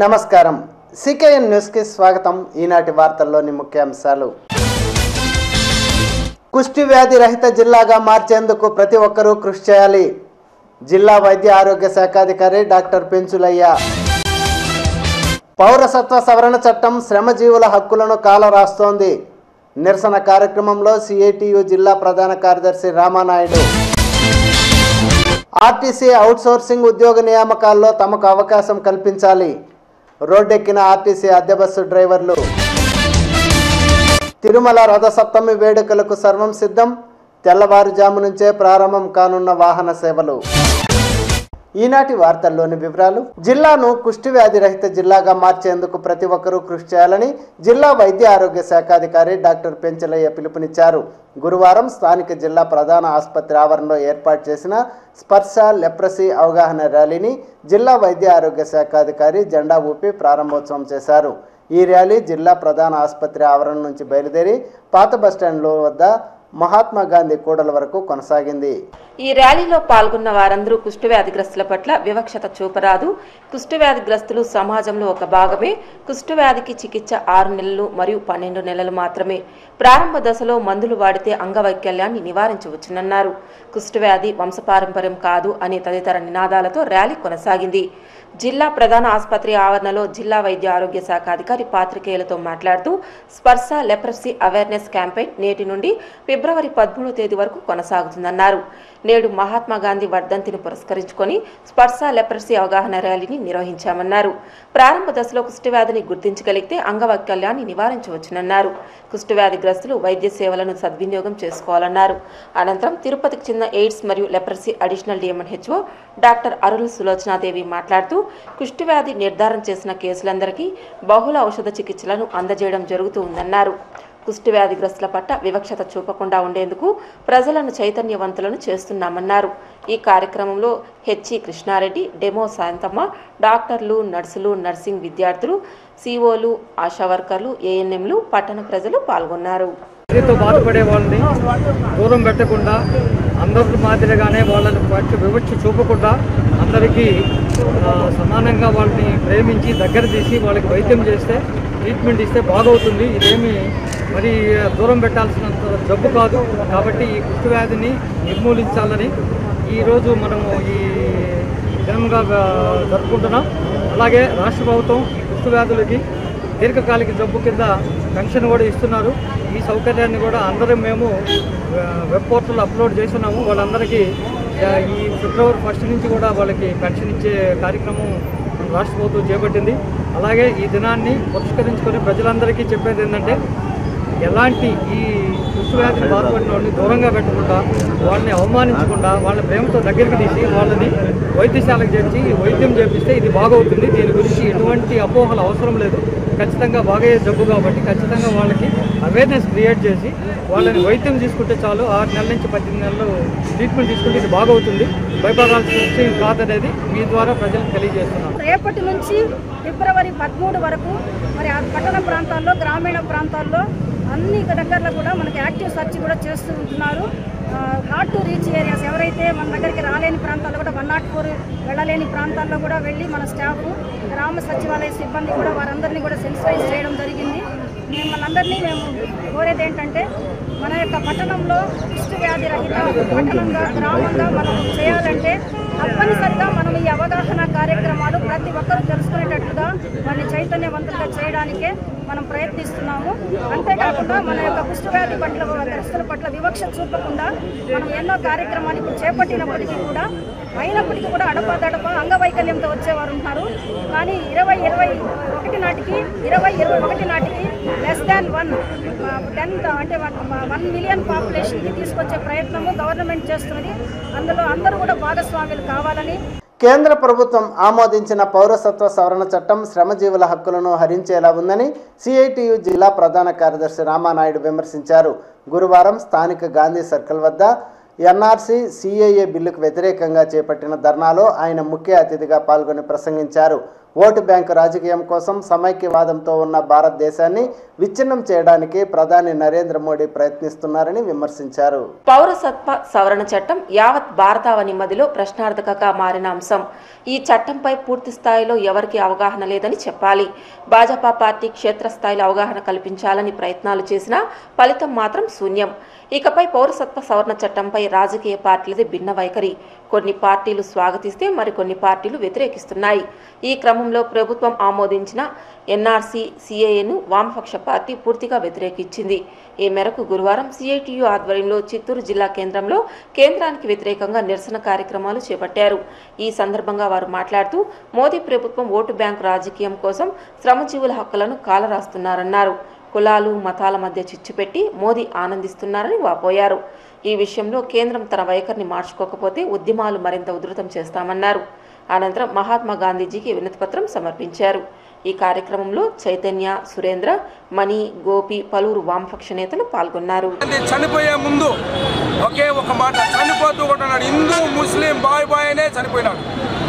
నమస్కారం సికేఎన్ న్యూస్కి స్వాగతం ఈనాటి వార్తల్లోని ముఖ్యాంశాలు కుష్టి వ్యాధి రహిత జిల్లాగా మార్చేందుకు ప్రతి ఒక్కరూ కృషి చేయాలి జిల్లా వైద్య ఆరోగ్య శాఖాధికారి డాక్టర్ పెంచులయ్య పౌరసత్వ సవరణ చట్టం శ్రమజీవుల హక్కులను కాల రాస్తోంది నిరసన కార్యక్రమంలో సిఐటియు జిల్లా ప్రధాన కార్యదర్శి రామానాయుడు ఆర్టీసీ అవుట్సోర్సింగ్ ఉద్యోగ నియామకాల్లో తమకు అవకాశం కల్పించాలి రోడ్డెక్కిన ఆర్టీసీ అద్దె బస్సు డ్రైవర్లు తిరుమల రథసప్తమి వేడుకలకు సర్వం సిద్ధం తెల్లవారుజాము నుంచే ప్రారంభం కానున్న వాహన సేవలు ఈనాటి వార్తల్లోని వివరాలు జిల్లాను కుష్టి వ్యాధి రహిత జిల్లాగా మార్చేందుకు ప్రతి ఒక్కరూ కృషి చేయాలని జిల్లా వైద్య ఆరోగ్య శాఖాధికారి డాక్టర్ పెంచలయ్య పిలుపునిచ్చారు గురువారం స్థానిక జిల్లా ప్రధాన ఆసుపత్రి ఆవరణలో ఏర్పాటు చేసిన స్పర్శ లెప్రసీ అవగాహన ర్యాలీని జిల్లా వైద్య ఆరోగ్య శాఖాధికారి జెండా ఊపి ప్రారంభోత్సవం చేశారు ఈ ర్యాలీ జిల్లా ప్రధాన ఆసుపత్రి ఆవరణ నుంచి బయలుదేరి పాత బస్టాండ్లో వద్ద మహాత్మా గాంధీ కూడల వరకు కొనసాగింది ఈ ర్యాలీలో పాల్గొన్న వారందరూ కుష్ఠవ్యాధిగ్రస్తుల పట్ల వివక్షత చూపరాదు కుష్ఠవ్యాధిగ్రస్తులు సమాజంలో ఒక భాగమే కుష్ఠవ్యాధికి చికిత్స ఆరు నెలలు మరియు పన్నెండు నెలలు మాత్రమే ప్రారంభ దశలో మందులు వాడితే అంగవైకల్యాన్ని నివారించవచ్చునన్నారు కుష్ఠవ్యాధి వంశపారంపర్యం కాదు అనే తదితర నినాదాలతో ర్యాలీ కొనసాగింది జిల్లా ప్రధాన ఆసుపత్రి ఆవరణలో జిల్లా వైద్య ఆరోగ్య శాఖ అధికారి పాత్రికేయులతో మాట్లాడుతూ స్పర్శ లెప్రసీ అవేర్నెస్ క్యాంపెయిన్ నేటి నుండి ఫిబ్రవరి పదమూడో తేదీ వరకు కొనసాగుతుందన్నారు నేడు మహాత్మా గాంధీ వర్ధంతిని పురస్కరించుకొని స్పర్శ లెప్రసీ అవగాహన ర్యాలీని నిర్వహించామన్నారు ప్రారంభ దశలో కుష్ఠవ్యాధిని గుర్తించగలిగితే అంగవైకల్యాన్ని నివారించవచ్చునన్నారు కుష్ఠవ్యాధిగ్రస్తులు వైద్య సేవలను సద్వినియోగం చేసుకోవాలన్నారు అనంతరం తిరుపతికి చెందిన ఎయిడ్స్ మరియు leprosy additional DMNHO doctor Arun Sulochanadevi మాట్లాడుతూ కుష్ఠవ్యాధి నిర్ధారణ చేసిన కేసులందరికీ బహుళ ఔషధ చికిత్సలను అందజేయడం జరుగుతూ ఉందన్నారు కుష్ఠవ్యాధిగ్రస్తుల పట్ల వివక్షత చూపకుండా ఉండేందుకు ప్రజలను చైతన్యవంతులను చేస్తున్నామన్నారు ఈ కార్యక్రమంలో హెచ్ఈ కృష్ణారెడ్డి డెమో శాంతమ్మ డాక్టర్లు నర్సులు నర్సింగ్ విద్యార్థులు సిఓలు ఆశా వర్కర్లు ఏఎన్ఎంలు పట్టణ ప్రజలు పాల్గొన్నారు వ్యాధితో బాధపడే వాళ్ళని దూరం పెట్టకుండా అందరి మాదిరిగానే వాళ్ళని పట్టు వివక్ష చూపకుండా అందరికీ ఆ, సమానంగా వాళ్ళని ప్రేమించి దగ్గర తీసి వాళ్ళకి వైద్యం చేస్తే ట్రీట్మెంట్ ఇస్తే బాగవుతుంది ఇదేమి మరి దూరం పెట్టాల్సినంత జబ్బు కాదు కాబట్టి ఈ కుష్ఠవ్యాధిని నిర్మూలించాలని ఈరోజు మనము ఈ దినంగా ఆ, జరుపుకుంటున్నాం అలాగే రాష్ట్ర ప్రభుత్వం ఈ కుష్ఠవ్యాధులకి దీర్ఘకాలిక జబ్బు కింద పెన్షన్ కూడా ఇస్తున్నారు ఈ సౌకర్యాన్ని కూడా అందరం మేము ఆ, వెబ్ పోర్టల్ అప్లోడ్ చేస్తున్నాము వాళ్ళందరికీ ఆ, ఈ ఫిబ్రవరి ఫస్ట్ నుంచి కూడా వాళ్ళకి పెన్షన్ ఇచ్చే కార్యక్రమం మన రాష్ట్ర ప్రభుత్వం చేపట్టింది అలాగే ఈ దినాన్ని పురస్కరించుకొని ప్రజలందరికీ చెప్పేది ఏంటంటే ఎలాంటి ఈ కుష్ఠవ్యాధిని బాధపడిన వాళ్ళని దూరంగా పెట్టకుండా వాళ్ళని అవమానించకుండా వాళ్ళ ప్రేమతో దగ్గరికి తీసి వాళ్ళని వైద్యశాలకు చేర్చి వైద్యం చేపిస్తే ఇది బాగవుతుంది దీని గురించి ఎటువంటి అపోహలు అవసరం లేదు ఖచ్చితంగా బాగయ్యే జబ్బు కాబట్టి ఖచ్చితంగా వాళ్ళకి అవేర్నెస్ క్రియేట్ చేసి వాళ్ళని వైద్యం తీసుకుంటే చాలు ఆరు నెలల నుంచి పద్దెనిమిది నెలలు ట్రీట్మెంట్ తీసుకుంటే ఇది బాగవుతుంది భయపడాల్సిన విషయం కాదనేది మీ ద్వారా ప్రజలకు తెలియజేస్తున్నాను రేపటి నుంచి ఫిబ్రవరి పదమూడు వరకు మరి ఆ పట్టణ ప్రాంతాల్లో గ్రామీణ ప్రాంతాల్లో అన్ని దగ్గరలో కూడా మనకి యాక్టివ్ సర్చ్ కూడా చేస్తూ ఉంటున్నారు హార్ట్ టు రీచ్ ఏరియాస్ ఎవరైతే మన దగ్గరికి రాలేని ప్రాంతాల్లో కూడా వన్ నాట్ ఫోర్ వెళ్ళలేని ప్రాంతాల్లో కూడా వెళ్ళి మన స్టాఫ్ గ్రామ సచివాలయ సిబ్బంది కూడా వారందరినీ కూడా సెన్సిటైజ్ చేయడం జరిగింది మిమ్మల్ని అందరినీ మేము కోరేది ఏంటంటే మన యొక్క పట్టణంలో కుష్టి వ్యాధి రహిత పట్టణంగా గ్రామంగా మనం చేయాలంటే తప్పనిసరిగా మనం ఈ అవగాహన కార్యక్రమాలు ప్రతి ఒక్కరూ తెలుసుకునేటట్లుగా వాళ్ళని చైతన్యవంతులుగా చేయడానికే మనం ప్రయత్నిస్తున్నాము అంతేకాకుండా మన యొక్క కుష్ఠవ్యాధి పట్ల గ్రస్తుల పట్ల వివక్ష చూపకుండా మనం ఎన్నో కార్యక్రమాలు ఇప్పుడు చేపట్టినప్పటికీ కూడా అయినప్పటికీ కూడా అడపాదడప అంగవైకల్యంతో వచ్చేవారు ఉన్నారు కానీ ఇరవై ఇరవై ఒకటి నాటికి ఇరవై ఇరవై ఒకటి నాటికి లెస్ దాన్ వన్ టెన్త్ అంటే వన్ మిలియన్ పాపులేషన్కి తీసుకొచ్చే ప్రయత్నము గవర్నమెంట్ చేస్తున్నది అందులో అందరూ కూడా భాగస్వాములు కావాలని కేంద్ర ప్రభుత్వం ఆమోదించిన పౌరసత్వ సవరణ చట్టం శ్రమజీవుల హక్కులను హరించేలా ఉందని సిఐటియు జిల్లా ప్రధాన కార్యదర్శి రామానాయుడు విమర్శించారు గురువారం స్థానిక గాంధీ సర్కిల్ వద్ద ఎన్ఆర్సీ సిఏఏ బిల్లుకు వ్యతిరేకంగా చేపట్టిన ధర్నాలో ఆయన ముఖ్య అతిథిగా పాల్గొని ప్రసంగించారు ఓటు బ్యాంకు రాజకీయం కోసం సమైక్యవాదంతో ఉన్న భారతదేశాన్ని విచ్ఛిన్నం చేయడానికి ప్రధాని నరేంద్ర మోడీ ప్రయత్నిస్తున్నారని విమర్శించారు పౌరసత్వ సవరణ చట్టం యావత్ భారతావని మదిలో ప్రశ్నార్థకంగా మారిన అంశం ఈ చట్టంపై పూర్తి స్థాయిలో ఎవరికి అవగాహన లేదని చెప్పాలి భాజపా పార్టీ క్షేత్రస్థాయిలో అవగాహన కల్పించాలని ప్రయత్నాలు చేసినా ఫలితం మాత్రం శూన్యం ఇకపై పౌరసత్వ సవరణ చట్టంపై రాజకీయ పార్టీలది భిన్న వైఖరి కొన్ని పార్టీలు స్వాగతిస్తే మరికొన్ని పార్టీలు వ్యతిరేకిస్తున్నాయి ఈ క్రమంలో ప్రభుత్వం ఆమోదించిన ఎన్ఆర్సీ సిఏఏను వామపక్ష పార్టీ పూర్తిగా వ్యతిరేకించింది ఈ మేరకు గురువారం సిఐటియు ఆధ్వర్యంలో చిత్తూరు జిల్లా కేంద్రంలో కేంద్రానికి వ్యతిరేకంగా నిరసన కార్యక్రమాలు చేపట్టారు ఈ సందర్భంగా వారు మాట్లాడుతూ మోదీ ప్రభుత్వం ఓటు బ్యాంకు రాజకీయం కోసం శ్రమజీవుల హక్కులను కాలరాస్తున్నారన్నారు కులాలు మతాల మధ్య చిచ్చుపెట్టి మోదీ ఆనందిస్తున్నారని వాపోయారు ఈ విషయంలో కేంద్రం తన వైఖరిని మార్చుకోకపోతే ఉద్యమాలు మరింత ఉధృతం చేస్తామన్నారు అనంతరం మహాత్మా గాంధీజీకి వినతిపత్రం సమర్పించారు ఈ కార్యక్రమంలో చైతన్య సురేంద్ర మణి గోపి పలువురు వామపక్ష నేతలు పాల్గొన్నారు గాంధీ చనిపోయే ముందు ఒకే ఒక మాట చనిపోతూ కూడా అన్నాడు హిందూ ముస్లిం బాయ్ బాయ్ అనే చనిపోయినాడు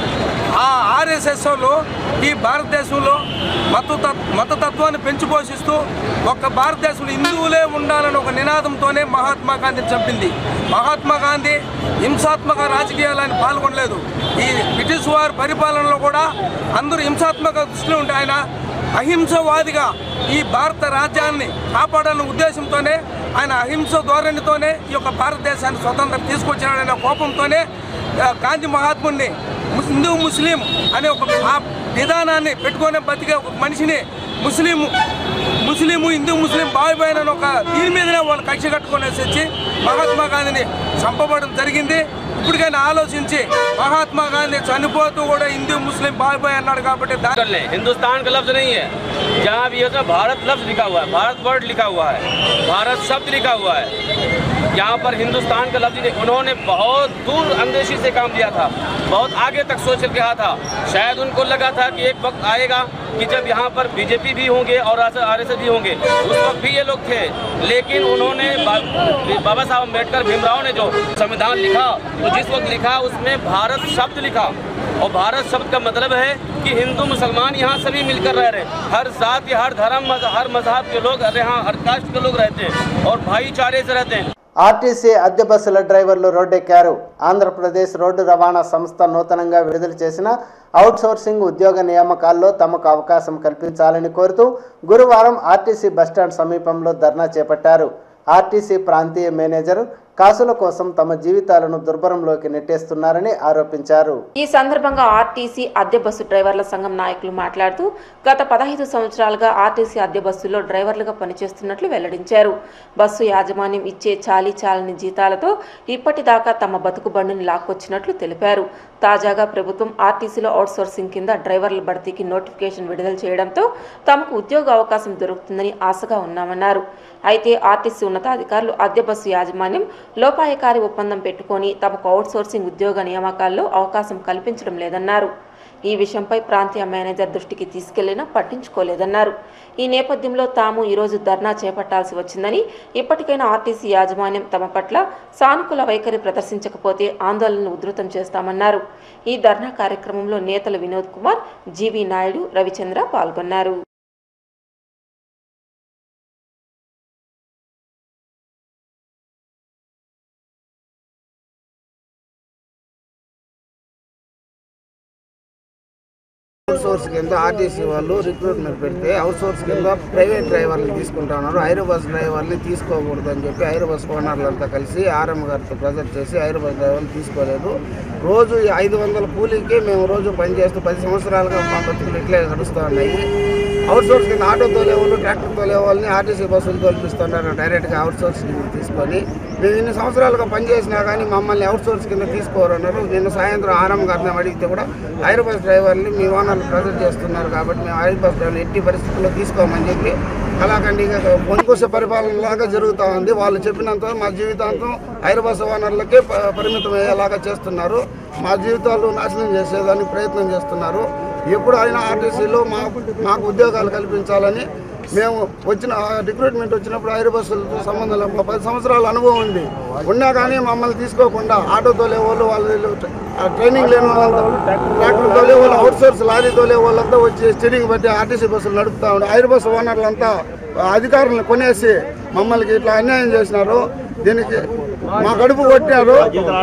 ఆ ఆర్ఎస్ఎస్ వాళ్ళు ఈ భారతదేశంలో మత మతతత్వాన్ని పెంచి పోషిస్తూ ఒక్క భారతదేశంలో హిందువులే ఉండాలని ఒక నినాదంతోనే మహాత్మా గాంధీని చంపింది మహాత్మా గాంధీ హింసాత్మక రాజకీయాలని పాల్గొనలేదు ఈ బ్రిటిష్ వారి పరిపాలనలో కూడా అందరూ హింసాత్మక దృష్టిలో ఉంటే ఆయన అహింసవాదిగా ఈ భారత రాజ్యాన్ని కాపాడాలనే ఉద్దేశంతోనే ఆయన అహింస ధోరణితోనే ఈ యొక్క భారతదేశాన్ని స్వతంత్రం తీసుకొచ్చినాడనే కోపంతోనే ఆ, గాంధీ మహాత్ముడిని ముస్- హిందూ ముస్లిం అనే ఒక ఆ విధానాన్ని పెట్టుకునే బతికే ఒక మనిషిని ముస్లిం ముస్లిం హిందూ ముస్లిం బాయ్ బాయ్ అని ఒక దీని మీదనే వాళ్ళు కక్ష కట్టుకునేసి వచ్చి మహాత్మా గాంధీని చంపబడడం జరిగింది ఇప్పటికైనా ఆలోచించి మహాత్మా గాంధీ చనిపోతూ కూడా హిందూ ముస్లిం బాయ్ బాయ్ అన్నాడు కాబట్టి దా- कर लें हिंदुस्तान का लफ्ज नहीं है जहाँ भी है उसमें भारत लफ्ज लिखा हुआ है भारत वर्ड लिखा हुआ है भारत शब्द लिखा हुआ है यहाँ पर हिंदुस्तान का लफ्ज नहीं उन्होंने बहुत दूर अंदेशी से काम लिया था बहुत आगे तक सोच के कहा था शायद उनको लगा था कि एक वक्त आएगा कि जब यहाँ पर बीजेपी भी होंगे और आर एस भी होंगे उस वक्त भी ये लोग थे लेकिन उन्होंने बा- बाबा साहब अम्बेडकर भीमराव ने जो संविधान लिखा तो जिस वक्त लिखा उसमें भारत शब्द लिखा और भारत शब्द का मतलब है कि हिंदू मुसलमान यहाँ सभी मिलकर रह रहे हैं हर जाति हर धर्म मज़- हर मजहब के लोग यहाँ हर कास्ट के लोग रहते हैं और भाईचारे से रहते हैं ఆర్టీసీ అద్దె బస్సుల డ్రైవర్లు రోడ్డెక్కారు ఆంధ్రప్రదేశ్ రోడ్డు రవాణా సంస్థ నూతనంగా విడుదల చేసిన అవుట్సోర్సింగ్ ఉద్యోగ నియామకాల్లో తమకు అవకాశం కల్పించాలని కోరుతూ గురువారం ఆర్టీసీ బస్టాండ్ సమీపంలో ధర్నా చేపట్టారు ఆర్టీసీ ప్రాంతీయ మేనేజర్ కాసుల కోసం తమ జీవితాలను దుర్భరంలోకి నెట్టేస్తున్నారని ఆరోపించారు ఈ సందర్భంగా ఆర్టీసీ అద్దె బస్సు డ్రైవర్ల సంఘం నాయకులు మాట్లాడుతూ గత పదహైదు సంవత్సరాలుగా ఆర్టీసీ అద్దె బస్సుల్లో డ్రైవర్లుగా పనిచేస్తున్నట్లు వెల్లడించారు బస్సు యాజమాన్యం ఇచ్చే చాలీ చాలని జీతాలతో ఇప్పటిదాకా తమ బతుకు బండిని లాక్కొచ్చినట్లు తెలిపారు తాజాగా ప్రభుత్వం ఆర్టీసీలో అవుట్సోర్సింగ్ కింద డ్రైవర్ల భర్తీకి నోటిఫికేషన్ విడుదల చేయడంతో తమకు ఉద్యోగ అవకాశం దొరుకుతుందని ఆశగా ఉన్నామన్నారు అయితే ఆర్టీసీ ఉన్నతాధికారులు అద్దె బస్సు యాజమాన్యం లోపాయకారి ఒప్పందం పెట్టుకొని తమకు అవుట్సోర్సింగ్ ఉద్యోగ నియామకాల్లో అవకాశం కల్పించడం లేదన్నారు ఈ విషయంపై ప్రాంతీయ మేనేజర్ దృష్టికి తీసుకెళ్లినా పట్టించుకోలేదన్నారు ఈ నేపథ్యంలో తాము ఈరోజు ధర్నా చేపట్టాల్సి వచ్చిందని ఇప్పటికైనా ఆర్టీసీ యాజమాన్యం తమ పట్ల సానుకూల వైఖరి ప్రదర్శించకపోతే ఆందోళనను ఉధృతం చేస్తామన్నారు ఈ ధర్నా కార్యక్రమంలో నేతలు వినోద్ కుమార్ జీవి నాయుడు రవిచంద్ర పాల్గొన్నారు అవుట్ సోర్స్ కింద ఆర్టీసీ వాళ్ళు రిక్రూట్మెంట్ పెడితే అవుట్ సోర్స్ కింద ప్రైవేట్ డ్రైవర్లు తీసుకుంటా ఉన్నారు ఐరో బస్ డ్రైవర్ని తీసుకోకూడదు అని చెప్పి ఐరో బస్ ఓనర్లంతా కలిసి ఆర్ఎం గారితో ప్రెజర్ చేసి ఐరో బస్ డ్రైవర్లు తీసుకోలేదు రోజు ఈ ఐదు వందల కూలీకి మేము రోజు పనిచేస్తూ పది సంవత్సరాలుగా మా బతుకులు ఇట్లే గడుస్తూ ఉన్నాయి అవుట్ సోర్స్ కింద ఆటో తోలే వాళ్ళు ట్రాక్టర్ తోలే వాళ్ళని ఆర్టీసీ బస్సులు తోలిపిస్తున్నారు డైరెక్ట్గా అవుట్ సోర్స్ కింద తీసుకొని మేము ఇన్ని సంవత్సరాలుగా పనిచేసినా కానీ మమ్మల్ని అవుట్ సోర్స్ కింద తీసుకోరు అన్నారు నిన్న సాయంత్రం ఆరం గారిని అడిగితే కూడా ఐరో బస్ డ్రైవర్ని మీ ఓనర్లు ప్రెజర్ చేస్తున్నారు కాబట్టి మేము ఐరో బస్ డ్రైవర్లు ఎట్టి పరిస్థితుల్లో తీసుకోమని చెప్పి కళాఖండిగా పొందుకోసే పరిపాలన లాగా జరుగుతూ ఉంది వాళ్ళు చెప్పినంత మా జీవితాంతం ఐరో బస్ ఓనర్లకే ప- పరిమితం అయ్యేలాగా చేస్తున్నారు మా జీవితాలు నాశనం చేసేదానికి ప్రయత్నం చేస్తున్నారు ఎప్పుడు అయినా ఆర్టీసీలో మా మాకు ఉద్యోగాలు కల్పించాలని మేము వచ్చిన రిక్రూట్మెంట్ వచ్చినప్పుడు ఐరు బస్సులతో సంబంధం లేదు మా పది సంవత్సరాల అనుభవం ఉంది ఉన్నా కానీ మమ్మల్ని తీసుకోకుండా ఆటో తోలే వాళ్ళు వాళ్ళు ఆ ట్రైనింగ్ లేని వాళ్ళంతా ట్రాక్టర్ తోలే వాళ్ళు అవుట్ సోర్స్ లారీ తోలే వాళ్ళంతా వచ్చి స్టీరింగ్ బట్టి ఆర్టీసీ బస్సులు నడుపుతా ఉండే ఐర్ బస్సు ఓనర్లంతా అధికారులను కొనేసి మమ్మల్ని ఇట్లా అన్యాయం చేసినారు దీనికి మా కడుపు కొట్టినారు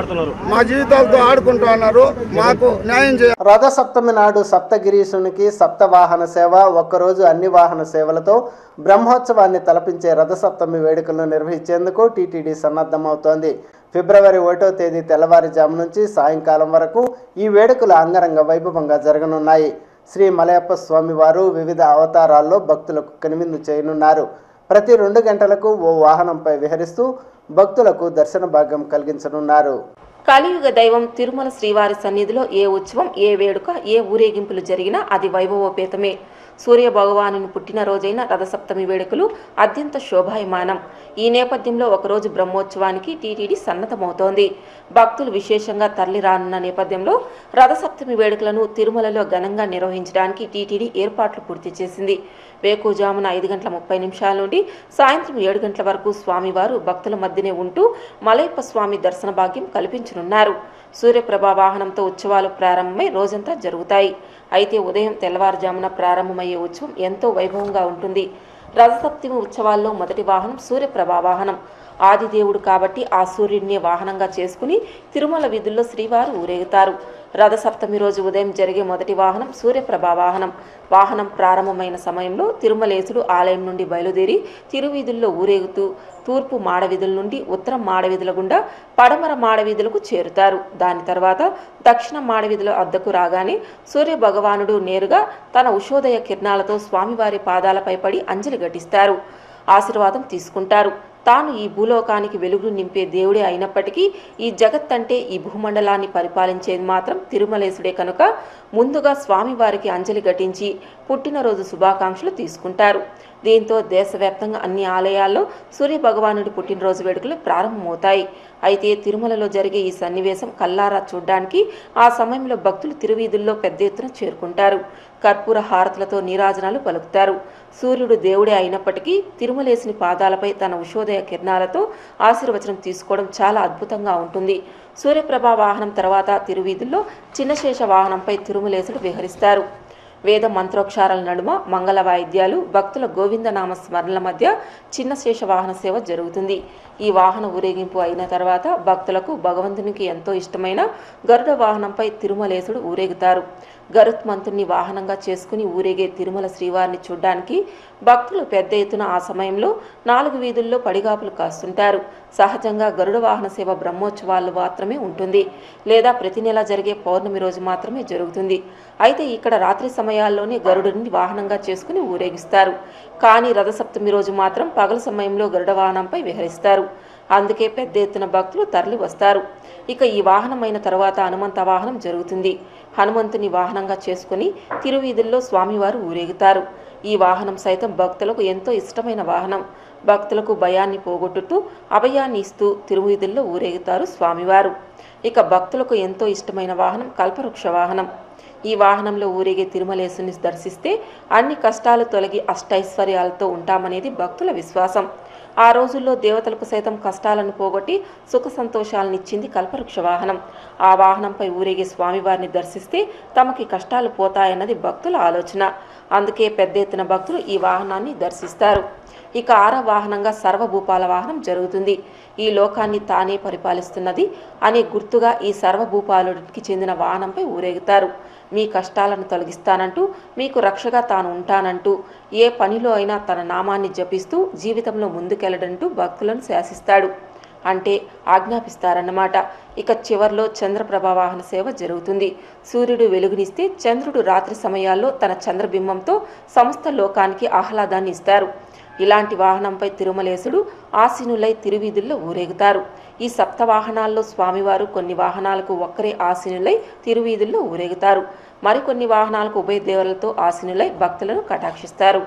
మా జీవితాలతో ఆడుకుంటా ఉన్నారు మాకు న్యాయం చేయాలి రథసప్తమి నాడు సప్తగిరీశునికి సప్తవాహన సేవ ఒక్కరోజు అన్ని వాహన సేవలతో బ్రహ్మోత్సవాన్ని తలపించే రథసప్తమి వేడుకలను నిర్వహించేందుకు టీటీడీ సన్నద్ధమవుతోంది ఫిబ్రవరి ఒకటో తేదీ తెల్లవారుజాము నుంచి సాయంకాలం వరకు ఈ వేడుకలు అంగరంగ వైభవంగా జరగనున్నాయి శ్రీ మలయప్ప స్వామివారు వివిధ అవతారాల్లో భక్తులకు కనువిందు చేయనున్నారు ప్రతి రెండు గంటలకు ఓ వాహనంపై విహరిస్తూ భక్తులకు దర్శన భాగ్యం కలిగించనున్నారు కలియుగ దైవం తిరుమల శ్రీవారి సన్నిధిలో ఏ ఉత్సవం ఏ వేడుక ఏ ఊరేగింపులు జరిగినా అది వైభవోపేతమే సూర్య భగవాను పుట్టినరోజైన రథసప్తమి వేడుకలు అత్యంత శోభాయమానం ఈ నేపథ్యంలో ఒకరోజు బ్రహ్మోత్సవానికి టీటీడీ సన్నద్ధమవుతోంది భక్తులు విశేషంగా తరలి రానున్న నేపథ్యంలో రథసప్తమి వేడుకలను తిరుమలలో ఘనంగా నిర్వహించడానికి టీటీడీ ఏర్పాట్లు పూర్తి చేసింది వేకుజామున ఐదు గంటల ముప్పై నిమిషాల నుండి సాయంత్రం ఏడు గంటల వరకు స్వామివారు భక్తుల మధ్యనే ఉంటూ మలయప్ప స్వామి దర్శన భాగ్యం కల్పించనున్నారు సూర్యప్రభ వాహనంతో ఉత్సవాలు ప్రారంభమై రోజంతా జరుగుతాయి అయితే ఉదయం తెల్లవారుజామున ప్రారంభమయ్యే ఉత్సవం ఎంతో వైభవంగా ఉంటుంది రథసప్తమి ఉత్సవాల్లో మొదటి వాహనం సూర్యప్రభ వాహనం ఆదిదేవుడు కాబట్టి ఆ సూర్యుడిని వాహనంగా చేసుకుని తిరుమల వీధుల్లో శ్రీవారు ఊరేగుతారు రథసప్తమి రోజు ఉదయం జరిగే మొదటి వాహనం సూర్యప్రభ వాహనం వాహనం ప్రారంభమైన సమయంలో తిరుమలేశుడు ఆలయం నుండి బయలుదేరి తిరువీధుల్లో ఊరేగుతూ తూర్పు మాడవీధుల నుండి ఉత్తరం మాడవీధుల గుండా పడమర మాడవీధులకు చేరుతారు దాని తర్వాత దక్షిణ మాడవీధుల వద్దకు రాగానే సూర్య భగవానుడు నేరుగా తన ఉషోదయ కిరణాలతో స్వామివారి పాదాలపై పడి అంజలి ఘటిస్తారు ఆశీర్వాదం తీసుకుంటారు తాను ఈ భూలోకానికి వెలుగు నింపే దేవుడే అయినప్పటికీ ఈ జగత్ అంటే ఈ భూమండలాన్ని పరిపాలించేది మాత్రం తిరుమలేశుడే కనుక ముందుగా స్వామివారికి అంజలి ఘటించి పుట్టినరోజు శుభాకాంక్షలు తీసుకుంటారు దీంతో దేశవ్యాప్తంగా అన్ని ఆలయాల్లో సూర్య భగవానుడి పుట్టినరోజు వేడుకలు ప్రారంభమవుతాయి అయితే తిరుమలలో జరిగే ఈ సన్నివేశం కల్లారా చూడ్డానికి ఆ సమయంలో భక్తులు తిరువీధుల్లో పెద్ద ఎత్తున చేరుకుంటారు కర్పూర హారతులతో నీరాజనాలు పలుకుతారు సూర్యుడు దేవుడే అయినప్పటికీ తిరుమలేసిని పాదాలపై తన ఉషోదయ కిరణాలతో ఆశీర్వచనం తీసుకోవడం చాలా అద్భుతంగా ఉంటుంది సూర్యప్రభ వాహనం తర్వాత తిరువీధుల్లో చిన్నశేష వాహనంపై తిరుమలేసుడు విహరిస్తారు వేద మంత్రోక్షారాల నడుమ మంగళ వాయిద్యాలు భక్తుల గోవిందనామ స్మరణల మధ్య చిన్న శేష వాహన సేవ జరుగుతుంది ఈ వాహన ఊరేగింపు అయిన తర్వాత భక్తులకు భగవంతునికి ఎంతో ఇష్టమైన గరుడ వాహనంపై తిరుమలేశుడు ఊరేగుతారు గరుత్మంతుని వాహనంగా చేసుకుని ఊరేగే తిరుమల శ్రీవారిని చూడ్డానికి భక్తులు పెద్ద ఎత్తున ఆ సమయంలో నాలుగు వీధుల్లో పడిగాపులు కాస్తుంటారు సహజంగా గరుడ వాహన సేవ బ్రహ్మోత్సవాలు మాత్రమే ఉంటుంది లేదా ప్రతి నెల జరిగే పౌర్ణమి రోజు మాత్రమే జరుగుతుంది అయితే ఇక్కడ రాత్రి సమయాల్లోనే గరుడుని వాహనంగా చేసుకుని ఊరేగిస్తారు కానీ రథసప్తమి రోజు మాత్రం పగల సమయంలో గరుడ వాహనంపై విహరిస్తారు అందుకే పెద్ద ఎత్తున భక్తులు తరలి వస్తారు ఇక ఈ వాహనమైన తర్వాత హనుమంత వాహనం జరుగుతుంది హనుమంతుని వాహనంగా చేసుకుని తిరువీధుల్లో స్వామివారు ఊరేగుతారు ఈ వాహనం సైతం భక్తులకు ఎంతో ఇష్టమైన వాహనం భక్తులకు భయాన్ని పోగొట్టుతూ అభయాన్ని ఇస్తూ తిరువీధుల్లో ఊరేగుతారు స్వామివారు ఇక భక్తులకు ఎంతో ఇష్టమైన వాహనం కల్పవృక్ష వాహనం ఈ వాహనంలో ఊరేగే తిరుమలేశుని దర్శిస్తే అన్ని కష్టాలు తొలగి అష్టైశ్వర్యాలతో ఉంటామనేది భక్తుల విశ్వాసం ఆ రోజుల్లో దేవతలకు సైతం కష్టాలను పోగొట్టి సుఖ సంతోషాలనిచ్చింది కల్పవృక్ష వాహనం ఆ వాహనంపై ఊరేగే స్వామివారిని దర్శిస్తే తమకి కష్టాలు పోతాయన్నది భక్తుల ఆలోచన అందుకే పెద్ద ఎత్తున భక్తులు ఈ వాహనాన్ని దర్శిస్తారు ఇక ఆరో వాహనంగా సర్వభూపాల వాహనం జరుగుతుంది ఈ లోకాన్ని తానే పరిపాలిస్తున్నది అనే గుర్తుగా ఈ సర్వభూపాలుడికి చెందిన వాహనంపై ఊరేగుతారు మీ కష్టాలను తొలగిస్తానంటూ మీకు రక్షగా తాను ఉంటానంటూ ఏ పనిలో అయినా తన నామాన్ని జపిస్తూ జీవితంలో ముందుకెళ్లడంటూ భక్తులను శాసిస్తాడు అంటే ఆజ్ఞాపిస్తారన్నమాట ఇక చివర్లో చంద్రప్రభ వాహన సేవ జరుగుతుంది సూర్యుడు వెలుగునిస్తే చంద్రుడు రాత్రి సమయాల్లో తన చంద్రబింబంతో సమస్త లోకానికి ఆహ్లాదాన్ని ఇస్తారు ఇలాంటి వాహనంపై తిరుమలేశుడు ఆసీనులై తిరువీధుల్లో ఊరేగుతారు ఈ సప్త వాహనాల్లో స్వామివారు కొన్ని వాహనాలకు ఒక్కరే ఆసీనులై తిరువీధుల్లో ఊరేగుతారు మరికొన్ని వాహనాలకు ఉభయ దేవతలతో ఆసీనులై భక్తులను కటాక్షిస్తారు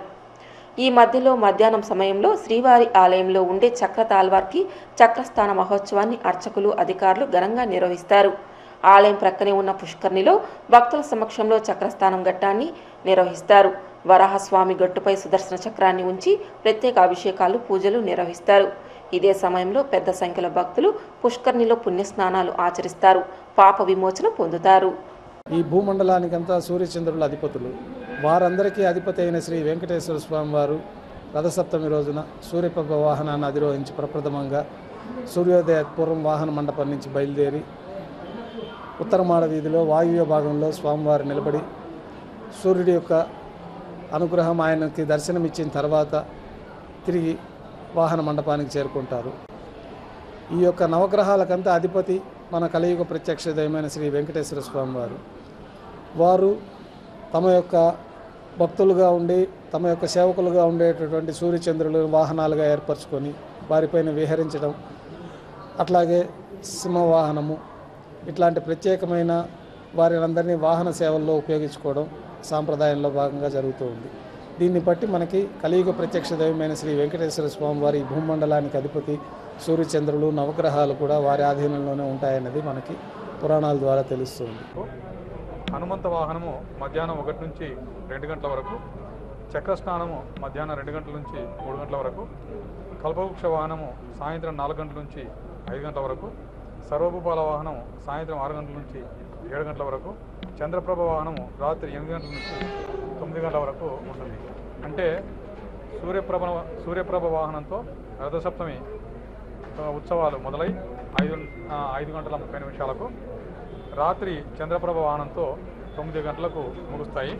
ఈ మధ్యలో మధ్యాహ్నం సమయంలో శ్రీవారి ఆలయంలో ఉండే చక్ర తాల్వార్కి చక్రస్థాన మహోత్సవాన్ని అర్చకులు అధికారులు ఘనంగా నిర్వహిస్తారు ఆలయం ప్రక్కనే ఉన్న పుష్కర్ణిలో భక్తుల సమక్షంలో చక్రస్థానం ఘట్టాన్ని నిర్వహిస్తారు వరాహస్వామి గట్టుపై సుదర్శన చక్రాన్ని ఉంచి ప్రత్యేక అభిషేకాలు పూజలు నిర్వహిస్తారు ఇదే సమయంలో పెద్ద సంఖ్యలో భక్తులు పుష్కర్ణిలో పుణ్యస్నానాలు ఆచరిస్తారు పాప విమోచన పొందుతారు ఈ భూమండలానికంతా సూర్యచంద్రుల అధిపతులు వారందరికీ అధిపతి అయిన శ్రీ వెంకటేశ్వర స్వామి వారు రథసప్తమి రోజున సూర్యప్రభ వాహనాన్ని అధిరోహించి ప్రప్రథమంగా సూర్యోదయ పూర్వం వాహన మండపం నుంచి బయలుదేరి ఉత్తరమాడ వీధిలో వాయువ్య భాగంలో స్వామివారు నిలబడి సూర్యుడి యొక్క అనుగ్రహం ఆయనకి దర్శనమిచ్చిన తర్వాత తిరిగి వాహన మండపానికి చేరుకుంటారు ఈ యొక్క నవగ్రహాలకంతా అధిపతి మన కలియుగ ప్రత్యక్ష దైవమైన శ్రీ వెంకటేశ్వర స్వామి వారు వారు తమ యొక్క భక్తులుగా ఉండి తమ యొక్క సేవకులుగా ఉండేటటువంటి సూర్యచంద్రులు వాహనాలుగా ఏర్పరచుకొని వారిపైన విహరించడం అట్లాగే సింహవాహనము ఇట్లాంటి ప్రత్యేకమైన వారినందరినీ వాహన సేవల్లో ఉపయోగించుకోవడం సాంప్రదాయంలో భాగంగా జరుగుతూ ఉంది దీన్ని బట్టి మనకి కలియుగ ప్రత్యక్ష దైవమైన శ్రీ వెంకటేశ్వర స్వామి వారి ఈ భూమండలానికి అధిపతి సూర్యచంద్రులు నవగ్రహాలు కూడా వారి ఆధీనంలోనే ఉంటాయన్నది మనకి పురాణాల ద్వారా తెలుస్తుంది హనుమంత వాహనము మధ్యాహ్నం ఒకటి నుంచి రెండు గంటల వరకు చక్రస్నానము మధ్యాహ్నం రెండు గంటల నుంచి మూడు గంటల వరకు కల్పవృక్ష వాహనము సాయంత్రం నాలుగు గంటల నుంచి ఐదు గంటల వరకు సర్వభూపాల వాహనం సాయంత్రం ఆరు గంటల నుంచి ఏడు గంటల వరకు చంద్రప్రభ వాహనము రాత్రి ఎనిమిది గంటల నుంచి తొమ్మిది గంటల వరకు ఉంటుంది అంటే సూర్యప్రభ సూర్యప్రభ వాహనంతో రథసప్తమి ఆ, ఉత్సవాలు మొదలై ఐదు ఆ, ఐదు గంటల ముప్పై నిమిషాలకు రాత్రి చంద్రప్రభ వాహనంతో తొమ్మిది గంటలకు ముగుస్తాయి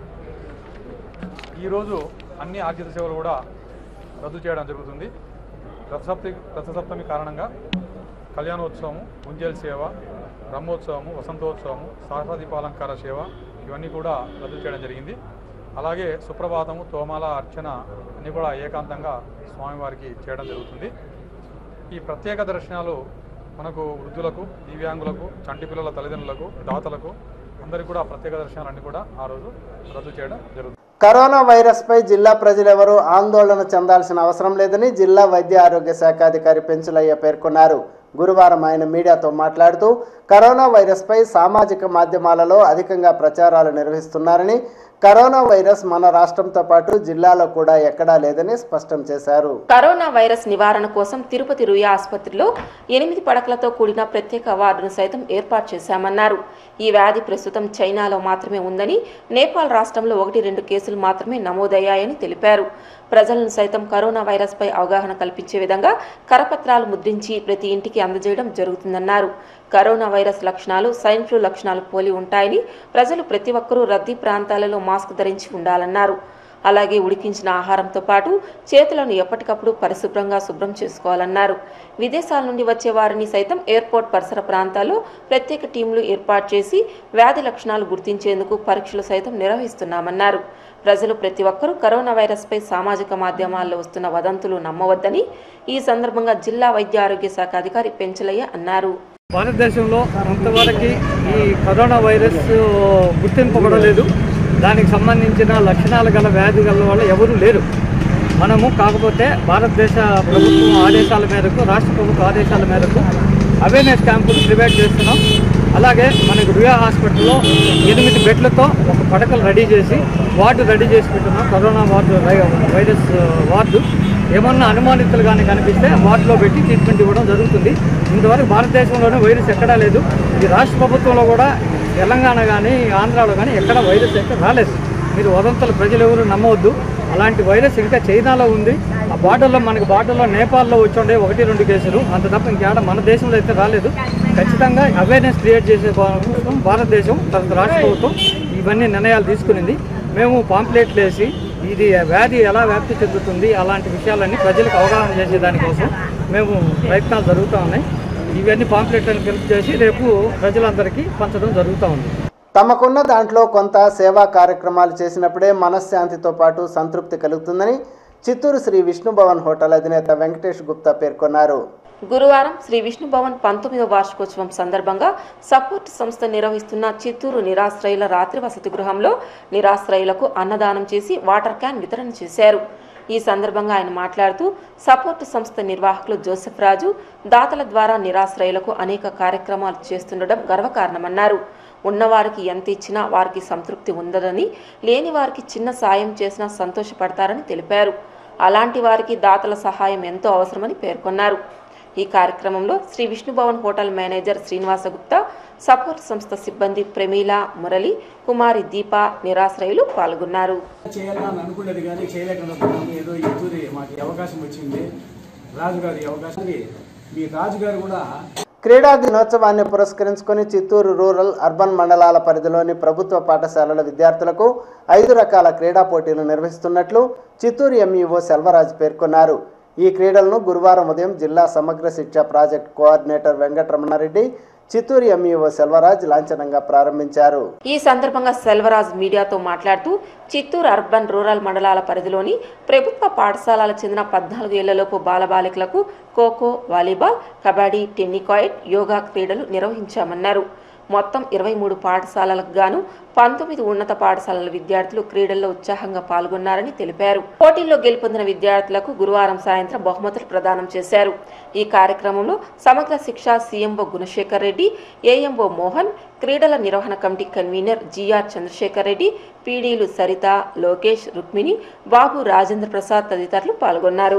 ఈరోజు అన్ని ఆర్జిత సేవలు కూడా రద్దు చేయడం జరుగుతుంది రథసప్తి రథసప్తమి కారణంగా కళ్యాణోత్సవము గుంజల్ సేవ బ్రహ్మోత్సవము వసంతోత్సవము సహస్రదీపాలంకార సేవ ఇవన్నీ కూడా రద్దు చేయడం జరిగింది అలాగే సుప్రభాతము తోమాల అర్చన అన్నీ కూడా ఏకాంతంగా స్వామివారికి చేయడం జరుగుతుంది ఈ ప్రత్యేక దర్శనాలు మనకు వృద్ధులకు దివ్యాంగులకు చంటి పిల్లల తల్లిదండ్రులకు దాతలకు అందరికీ కూడా ప్రత్యేక దర్శనాలన్నీ కూడా ఆ రోజు రద్దు చేయడం జరుగుతుంది కరోనా వైరస్పై జిల్లా ప్రజలెవరూ ఆందోళన చెందాల్సిన అవసరం లేదని జిల్లా వైద్య ఆరోగ్య శాఖ అధికారి పెంచులయ్య పేర్కొన్నారు గురువారం ఆయన మీడియాతో మాట్లాడుతూ కరోనా వైరస్పై సామాజిక మాధ్యమాలలో అధికంగా ప్రచారాలు నిర్వహిస్తున్నారని కరోనా వైరస్ మన రాష్ట్రంతో పాటు జిల్లాలో కూడా ఎక్కడా లేదని స్పష్టం చేశారు కరోనా వైరస్ నివారణ కోసం తిరుపతి రుయా ఆసుపత్రిలో ఎనిమిది పడకలతో కూడిన ప్రత్యేక వార్డును సైతం ఏర్పాటు చేశామన్నారు ఈ వ్యాధి ప్రస్తుతం చైనాలో మాత్రమే ఉందని నేపాల్ రాష్ట్రంలో ఒకటి రెండు కేసులు మాత్రమే నమోదయ్యాయని తెలిపారు ప్రజలను సైతం కరోనా వైరస్పై అవగాహన కల్పించే విధంగా కరపత్రాలు ముద్రించి ప్రతి ఇంటికి అందజేయడం జరుగుతుందన్నారు కరోనా వైరస్ లక్షణాలు స్వైన్ ఫ్లూ లక్షణాలు పోలి ఉంటాయని ప్రజలు ప్రతి ఒక్కరూ రద్దీ ప్రాంతాలలో మాస్క్ ధరించి ఉండాలన్నారు అలాగే ఉడికించిన ఆహారంతో పాటు చేతులను ఎప్పటికప్పుడు పరిశుభ్రంగా శుభ్రం చేసుకోవాలన్నారు విదేశాల నుండి వచ్చే వారిని సైతం ఎయిర్పోర్ట్ పరిసర ప్రాంతాల్లో ప్రత్యేక టీంలు ఏర్పాటు చేసి వ్యాధి లక్షణాలు గుర్తించేందుకు పరీక్షలు సైతం నిర్వహిస్తున్నామన్నారు ప్రజలు ప్రతి ఒక్కరూ కరోనా వైరస్పై సామాజిక మాధ్యమాల్లో వస్తున్న వదంతులు నమ్మవద్దని ఈ సందర్భంగా జిల్లా వైద్య ఆరోగ్య శాఖ అధికారి పెంచలయ్య అన్నారు భారతదేశంలో అంతవరకు ఈ కరోనా వైరస్ గుర్తింపబడలేదు దానికి సంబంధించిన లక్షణాలు గల వ్యాధి గల వాళ్ళు ఎవరూ లేరు మనము కాకపోతే భారతదేశ ప్రభుత్వం ఆదేశాల మేరకు రాష్ట్ర ప్రభుత్వ ఆదేశాల మేరకు అవేర్నెస్ క్యాంపులు ప్రివేట్ చేస్తున్నాం అలాగే మనకి రుయా హాస్పిటల్లో ఎనిమిది బెడ్లతో ఒక పడకలు రెడీ చేసి వార్డు రెడీ చేసి పెట్టున్నాం కరోనా వార్డు వై- వైరస్ వార్డు ఏమన్నా అనుమానితులు కానీ కనిపిస్తే వార్డులో పెట్టి ట్రీట్మెంట్ ఇవ్వడం జరుగుతుంది ఇంతవరకు భారతదేశంలోనే వైరస్ ఎక్కడా లేదు ఈ రాష్ట్ర ప్రభుత్వంలో కూడా తెలంగాణ కానీ ఆంధ్రాలో కానీ ఎక్కడ వైరస్ అయితే రాలేదు మీరు వదంతులు ప్రజలు ఎవరు నమ్మవద్దు అలాంటి వైరస్ ఇంకా చైనాలో ఉంది ఆ బార్డర్లో మనకి బార్డర్లో నేపాల్లో వచ్చి ఒకటి రెండు కేసులు అంత తప్ప ఇంకేడ మన దేశంలో అయితే రాలేదు ఖచ్చితంగా అవేర్నెస్ క్రియేట్ చేసే కోసం భారతదేశం తర్వాత రాష్ట్ర ప్రభుత్వం ఇవన్నీ నిర్ణయాలు తీసుకునింది మేము పాంప్లెట్లు వేసి ఇది వ్యాధి ఎలా వ్యాప్తి చెందుతుంది అలాంటి విషయాలన్నీ ప్రజలకు అవగాహన చేసే దానికోసం మేము ప్రయత్నాలు జరుగుతూ ఉన్నాయి ఇవన్నీ పాంప్లెట్లను ఫిల్ చేసి రేపు ప్రజలందరికీ పంచడం జరుగుతూ ఉంది తమకున్న దాంట్లో కొంత సేవా కార్యక్రమాలు చేసినప్పుడే మనశ్శాంతితో పాటు సంతృప్తి కలుగుతుందని చిత్తూరు శ్రీ విష్ణు భవన్ హోటల్ అధినేత వెంకటేష్ గుప్తా పేర్కొన్నారు గురువారం శ్రీ విష్ణు భవన్ పంతొమ్మిదవ వార్షికోత్సవం సందర్భంగా సపోర్ట్ సంస్థ నిర్వహిస్తున్న చిత్తూరు నిరాశ్రయుల రాత్రి వసతి గృహంలో నిరాశ్రయులకు అన్నదానం చేసి వాటర్ క్యాన్ వితరణ చేశారు ఈ సందర్భంగా ఆయన మాట్లాడుతూ సపోర్ట్ సంస్థ నిర్వాహకులు జోసెఫ్ రాజు దాతల ద్వారా నిరాశ్రయులకు అనేక కార్యక్రమాలు చేస్తుండడం గర్వకారణమన్నారు ఉన్నవారికి ఎంత ఇచ్చినా వారికి సంతృప్తి ఉండదని లేని వారికి చిన్న సాయం చేసినా సంతోషపడతారని తెలిపారు అలాంటి వారికి దాతల సహాయం ఎంతో అవసరమని పేర్కొన్నారు ఈ కార్యక్రమంలో Sri Vishnubhavan hotel manager Srinivasa Gupta support సంస్థ సిబ్బంది ప్రమీల మురళి కుమారి దీప నిరాశ్రయులు పాల్గొన్నారు చేయాలని అనుకున్నది కానీ చేయలేకపోతున్నాము ఏదో ఈ తూరి మాకు ఈ అవకాశం వచ్చింది రాజుగారి ఈ అవకాశానికి మీ రాజుగారు కూడా క్రీడా దినోత్సవాన్ని పురస్కరించుకొని చిత్తూరు రూరల్ అర్బన్ మండలాల పరిధిలోని ప్రభుత్వ పాఠశాలల విద్యార్థులకు ఐదు రకాల క్రీడా పోటీలు నిర్వహిస్తున్నట్లు చిత్తూరు ఎంఈఓ సెల్వరాజ్ పేర్కొన్నారు ఈ క్రీడలను గురువారం ఉదయం జిల్లా Samagra Shiksha project coordinator Venkataramanareddy Chittoor MEO Selvaraj లాంఛనంగా ప్రారంభించారు ఈ సందర్భంగా సెల్వరాజ్ మీడియాతో మాట్లాడుతూ చిత్తూరు అర్బన్ రూరల్ మండలాల పరిధిలోని ప్రభుత్వ పాఠశాలలకు చెందిన పద్నాలుగు ఏళ్లలోపు బాలబాలికలకు ఖోఖో వాలీబాల్ కబడ్డీ టెన్నికాయిట్ యోగా క్రీడలు నిర్వహించామన్నారు మొత్తం ఇరవై మూడు పాఠశాలలకు గాను పంతొమ్మిది ఉన్నత పాఠశాలల విద్యార్థులు క్రీడల్లో ఉత్సాహంగా పాల్గొన్నారని తెలిపారు పోటీల్లో గెలుపొందిన విద్యార్థులకు గురువారం సాయంత్రం బహుమతులు ప్రదానం చేశారు ఈ కార్యక్రమంలో సమగ్ర శిక్ష సీఎంఓ గుణశేఖర్ రెడ్డి ఏఎంఓ మోహన్ క్రీడల నిర్వహణ committee convener GR Chandrasekhar Reddy పీడీలు సరిత లోకేష్ రుక్మిణి బాబు రాజేంద్ర ప్రసాద్ తదితరులు పాల్గొన్నారు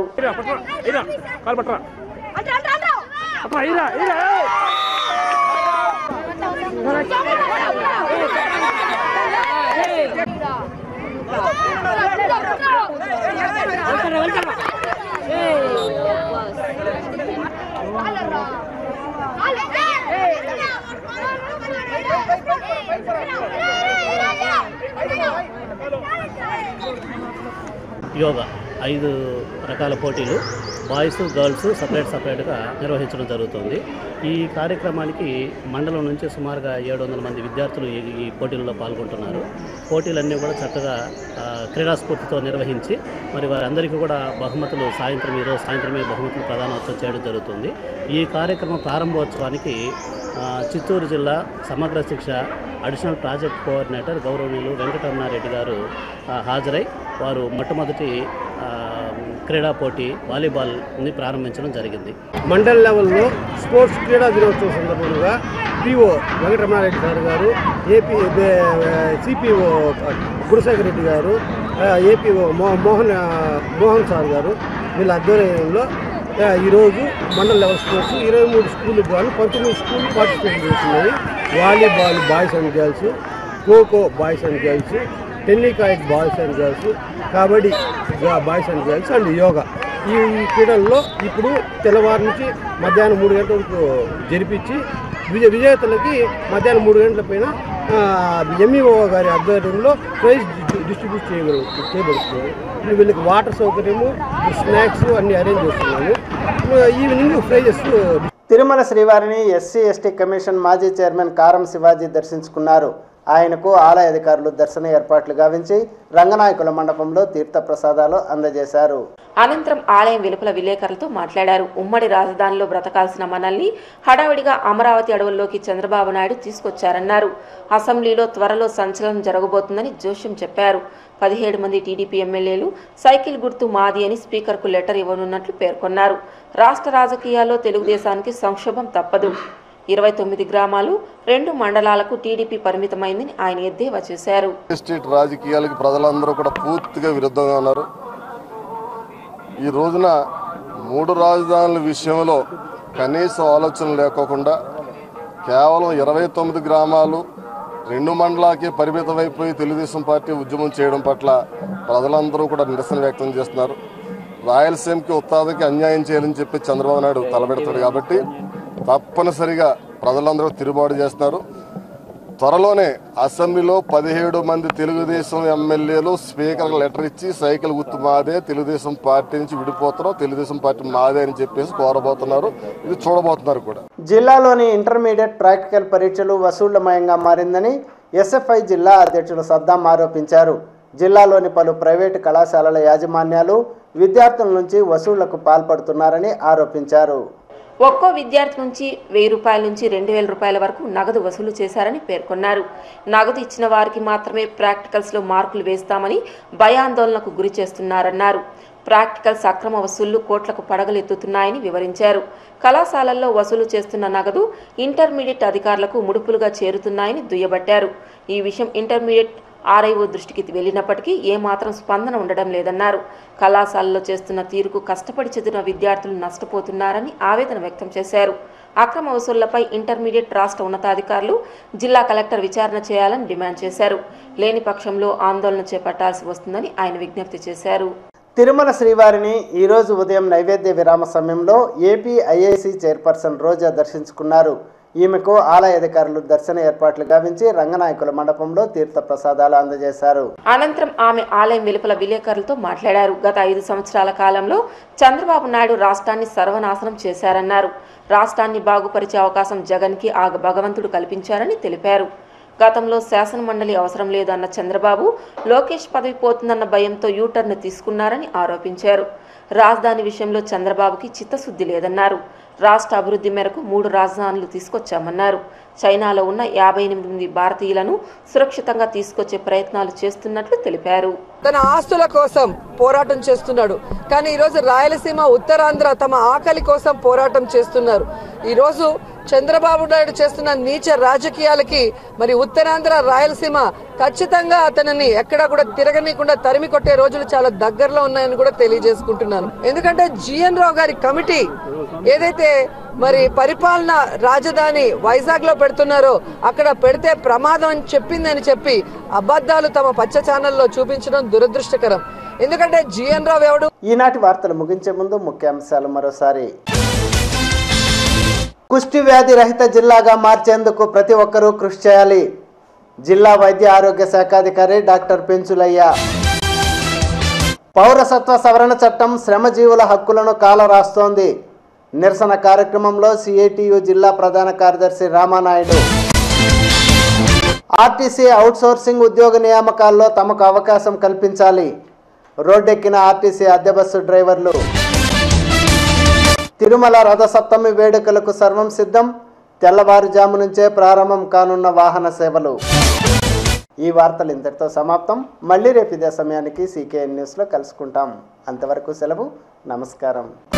యోగా ఐదు రకాల పోటీలు బాయ్స్ గర్ల్స్ సపరేట్ సపరేట్గా నిర్వహించడం జరుగుతుంది ఈ కార్యక్రమానికి మండలం నుంచి సుమారుగా ఏడు వందల మంది విద్యార్థులు ఈ ఈ పోటీల్లో పాల్గొంటున్నారు పోటీలన్నీ కూడా చక్కగా ఆ, క్రీడాస్ఫూర్తితో నిర్వహించి మరి వారందరికీ కూడా బహుమతులు సాయంత్రం ఈరోజు సాయంత్రమే బహుమతులు ప్రదానోత్సవం చేయడం జరుగుతుంది ఈ కార్యక్రమం ప్రారంభోత్సవానికి ఆ, చిత్తూరు జిల్లా సమగ్ర శిక్ష అడిషనల్ ప్రాజెక్ట్ కోఆర్డినేటర్ గౌరవనీయులు వెంకటరమణారెడ్డి గారు ఆ, హాజరై వారు మొట్టమొదటి ఆ, క్రీడా పోటీ వాలీబాల్ని ప్రారంభించడం జరిగింది మండల్ లెవెల్లో స్పోర్ట్స్ క్రీడా దినోత్సవం సందర్భంగా పిఓ వెంకటరమణారెడ్డి సార్ గారు ఏపీ సిపిఓ గురుశేఖర్ రెడ్డి గారు ఏపీఓ మో మోహన్ ఆ, మోహన్ సార్ గారు వీళ్ళ ఆధ్వర్యంలో ఆ, ఈరోజు మండల్ లెవెల్ స్పోర్ట్స్ ఇరవై మూడు స్కూళ్ళకి గాను పంతొమ్మిది స్కూళ్ళు పార్టిసిపేట్ చేస్తున్నాయి volleyball boys and girls kho kho boys and girls tennikoit boys and girls kabaddi boys and girls and yoga ఈ ఈ క్రీడల్లో ఇప్పుడు తెల్లవారు నుంచి మధ్యాహ్నం మూడు గంటల వరకు జరిపించి విజయ విజేతలకి మధ్యాహ్నం మూడు గంటల పైన ఎంఈఓ గారి ఆధ్వర్యంలో ప్రైజ్ డి- డిస్ట్రిబ్యూట్ చేయగల చేయబడుతుంది ఇప్పుడు వీళ్ళకి వాటర్ సౌకర్యము స్నాక్స్ అన్ని అరేంజ్ చేస్తున్నాము ఈవినింగ్ ప్రైజెస్ తిరుమల శ్రీవారిని ఎస్సీ ఎస్టీ కమిషన్ మాజీ చైర్మన్ కారం శివాజీ దర్శించుకున్నారు ఆయనకు ఆలయ అధికారులు దర్శన ఏర్పాట్లు గావించి రంగనాయకుల మండపంలో తీర్థ ప్రసాదాలు అందజేశారు అనంతరం ఆలయం వెలుపల విలేకరులతో మాట్లాడారు ఉమ్మడి రాజధానిలో బ్రతకాల్సిన మనల్ని హడావిడిగా అమరావతి అడవుల్లోకి చంద్రబాబు నాయుడు తీసుకొచ్చారన్నారు అసెంబ్లీలో త్వరలో సంచలనం జరగబోతుందని జోష్యం చెప్పారు పదిహేడు మంది టీడీపీ ఎమ్మెల్యేలు సైకిల్ గుర్తు మాది అని స్పీకర్కు లెటర్ ఇవ్వనున్నట్లు పేర్కొన్నారు రాష్ట్ర రాజకీయాల్లో తెలుగుదేశానికి సంక్షోభం తప్పదు ఇరవై తొమ్మిది గ్రామాలు రెండు మండలాలకు టీడీపీ పరిమితమైందని ఆయన ఎద్దేవా చేశారు ఎస్టేట్ రాజకీయాలకి ప్రజలందరూ కూడా పూర్తిగా విరుద్ధంగా ఉన్నారు ఈ రోజున మూడు రాజధానుల విషయంలో కనీస ఆలోచన లేకోకుండా కేవలం ఇరవై తొమ్మిది గ్రామాలు రెండు మండలాకే పరిమితమైపోయి తెలుగుదేశం పార్టీ ఉద్యమం చేయడం పట్ల ప్రజలందరూ కూడా నిరసన వ్యక్తం చేస్తున్నారు రాయలసీమకి ఉత్తాదకి అన్యాయం చేయాలని చెప్పి చంద్రబాబు నాయుడు తలబెడతాడు కాబట్టి తప్పనిసరిగా ప్రజలందరూ తిరుగుబాటు చేస్తున్నారు త్వరలోనే అసెంబ్లీలో పదిహేడు మంది తెలుగుదేశం ఎమ్మెల్యేలు స్పీకర్ లెటర్ ఇచ్చి సైకిల్ గుర్తు మాదే తెలుగుదేశం పార్టీ నుంచి విడిపోతున్నాం తెలుగుదేశం పార్టీ మాదే అని చెప్పేసి కోరబోతున్నారు ఇది చూడబోతున్నారు కూడా జిల్లాలోని ఇంటర్మీడియట్ ప్రాక్టికల్ పరీక్షలు వసూళ్లమయంగా మారిందని ఎస్ఎఫ్ఐ జిల్లా అధ్యక్షులు సద్దాం ఆరోపించారు జిల్లాలోని పలు ప్రైవేటు కళాశాలల యాజమాన్యాలు విద్యార్థుల నుంచి వసూళ్లకు పాల్పడుతున్నారని ఆరోపించారు ఒక్కో విద్యార్థి నుంచి వెయ్యి రూపాయల నుంచి రెండు వేల రూపాయల వరకు నగదు వసూలు చేశారని పేర్కొన్నారు నగదు ఇచ్చిన వారికి మాత్రమే ప్రాక్టికల్స్లో మార్కులు వేస్తామని భయాందోళనకు గురి చేస్తున్నారన్నారు ప్రాక్టికల్స్ అక్రమ వసూళ్లు కోట్లకు పడగలెత్తుతున్నాయని వివరించారు కళాశాలల్లో వసూలు చేస్తున్న నగదు ఇంటర్మీడియట్ అధికారులకు ముడుపులుగా చేరుతున్నాయని దుయ్యబట్టారు ఈ విషయం ఇంటర్మీడియట్ ఆర్ఐఓ దృష్టికి వెళ్ళినప్పటికీ ఏమాత్రం స్పందన ఉండడం లేదన్నారు కళాశాలలో చేస్తున్న తీరుకు కష్టపడి చదివిన విద్యార్థులు నష్టపోతున్నారని ఆవేదన వ్యక్తం చేశారు అక్రమ వసూళ్లపై ఇంటర్మీడియట్ రాష్ట్ర ఉన్నతాధికారులు జిల్లా కలెక్టర్ విచారణ చేయాలని డిమాండ్ చేశారు లేని పక్షంలో ఆందోళన చేపట్టాల్సి వస్తుందని ఆయన విజ్ఞప్తి చేశారు తిరుమల శ్రీవారిని ఈరోజు ఉదయం నైవేద్య విరామ సమయంలో ఏపీ ఐఐసి చైర్పర్సన్ రోజా దర్శించుకున్నారు ఈమెకు ఆలయ అధికారులు దర్శన ఏర్పాట్లు గావించి రంగనాయకుల మండపంలో తీర్థ ప్రసాదాలు అందజేశారు అనంతరం ఆమె ఆలయం వెలుపల విలేకరులతో మాట్లాడారు గత ఐదు సంవత్సరాల కాలంలో చంద్రబాబు నాయుడు రాష్ట్రాన్ని సర్వనాశనం చేశారన్నారు రాష్ట్రాన్ని బాగుపరిచే అవకాశం జగన్కి ఆ భగవంతుడు కల్పించారని తెలిపారు గతంలో శాసనమండలి అవసరం లేదు అన్న చంద్రబాబు లోకేష్ పదవి పోతుందన్న భయంతో యూటర్న్ తీసుకున్నారని ఆరోపించారు రాజధాని విషయంలో చంద్రబాబుకి చిత్తశుద్ధి లేదన్నారు రాష్ట్ర అభివృద్ధి మేరకు మూడు రాజధానులు తీసుకొచ్చామన్నారు చైనాలో ఉన్న యాభై ఎనిమిది మంది భారతీయులను సురక్షితంగా తీసుకొచ్చే ప్రయత్నాలు చేస్తున్నట్లు తెలిపారు తన ఆస్తుల కోసం పోరాటం చేస్తున్నాడు కానీ ఈరోజు రాయలసీమ ఉత్తరాంధ్ర తమ ఆకలి కోసం పోరాటం చేస్తున్నారు ఈరోజు చంద్రబాబు నాయుడు చేస్తున్న నీచ రాజకీయాలకి మరి ఉత్తరాంధ్ర రాయలసీమ ఖచ్చితంగా అతనిని ఎక్కడా కూడా తిరగనీయకుండా తరిమి కొట్టే రోజులు చాలా దగ్గరలో ఉన్నాయని కూడా తెలియజేసుకుంటున్నాను ఎందుకంటే జిఎన్ రావు గారి కమిటీ ఏదైతే మరి పరిపాలన రాజధాని వైజాగ్ లో పెడుతున్నారో అక్కడ పెడితే ప్రమాదం అని చెప్పిందని చెప్పి అబద్ధాలు తమ పచ్చ ఛానల్లో చూపించడం దురదృష్టకరం ఎందుకంటే జిఎన్ రావు ఎవడు ఈనాటి వార్తలు ముగించే ముందు ముఖ్యాంశాలు మరోసారి కుష్టి వ్యాధి రహిత జిల్లాగా మార్చేందుకు ప్రతి ఒక్కరూ కృషి చేయాలి జిల్లా వైద్య ఆరోగ్య శాఖాధికారి డాక్టర్ పెంచులయ్య పౌరసత్వ సవరణ చట్టం శ్రమజీవుల హక్కులను కాలరాస్తోంది నిరసన కార్యక్రమంలో సిఐటియు జిల్లా ప్రధాన కార్యదర్శి రామానాయుడు ఆర్టీసీ అవుట్సోర్సింగ్ ఉద్యోగ నియామకాల్లో తమకు అవకాశం కల్పించాలి రోడ్డెక్కిన ఆర్టీసీ అద్దె బస్సు డ్రైవర్లు తిరుమల రథసప్తమి వేడుకలకు సర్వం సిద్ధం తెల్లవారుజాము నుంచే ప్రారంభం కానున్న వాహన సేవలు ఈ వార్తలు ఇంతటితో సమాప్తం మళ్ళీ రేపు ఇదే సమయానికి సీకేఎన్ న్యూస్లో కలుసుకుంటాం అంతవరకు సెలవు నమస్కారం